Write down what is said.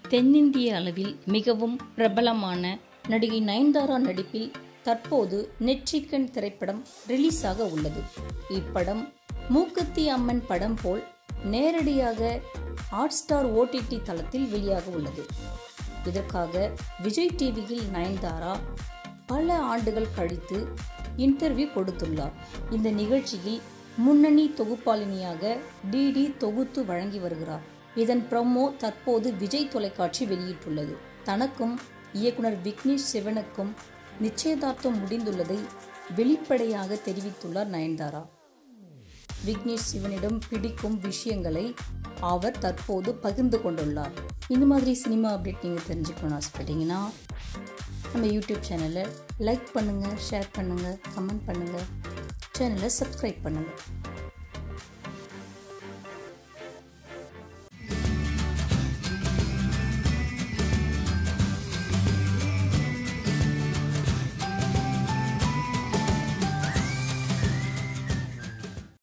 தென்னிந்திய அளவில் மிகவும் பிரபலமான நடிகை நயன்தாரா நடிப்பில் தற்போது நெற்றிக்கண் திரைப்படம் ரிலீஸ் ஆக உள்ளது இப்படம் மூக்குத்தி அம்மன் படம் போல் நேரடியாக ஹாட் ஸ்டார் ஓடிடி தளத்தில் வெளியாக உள்ளது இதற்காக விஜய் டிவியில் நயன்தாரா பல ஆண்டுகள் கழித்து இன்டர்வியூ கொடுத்துள்ளார் இந்த நிகழ்ச்சியில் முன்னணி தொகுப்பாளினியாக டிடி தொகுத்து வழங்கி வருகிறார் இதன் ப்ரமோ தற்போது விஜய் தொலைக்காட்சி வெளியிட்டுள்ளது தனக்கும் இயக்குனர் விக்னேஷ் சிவனுக்கும் நிச்சயதார்த்தம் முடிந்துள்ளதை வெளிப்படையாக தெரிவித்துள்ளார் நயன்தாரா விக்னேஷ் சிவனிடம் பிடிக்கும் விஷயங்களை அவர் தற்போது பகிர்ந்து கொண்டுள்ளார் இந்த மாதிரி சினிமா அப்டேட் நீங்கள் தெரிஞ்சுக்கணும்னு ஆசைப்பட்டீங்கன்னா நம்ம யூடியூப் சேனலை லைக் பண்ணுங்கள் ஷேர் பண்ணுங்கள் கமெண்ட் பண்ணுங்கள் சேனலை சப்ஸ்கிரைப் பண்ணுங்கள்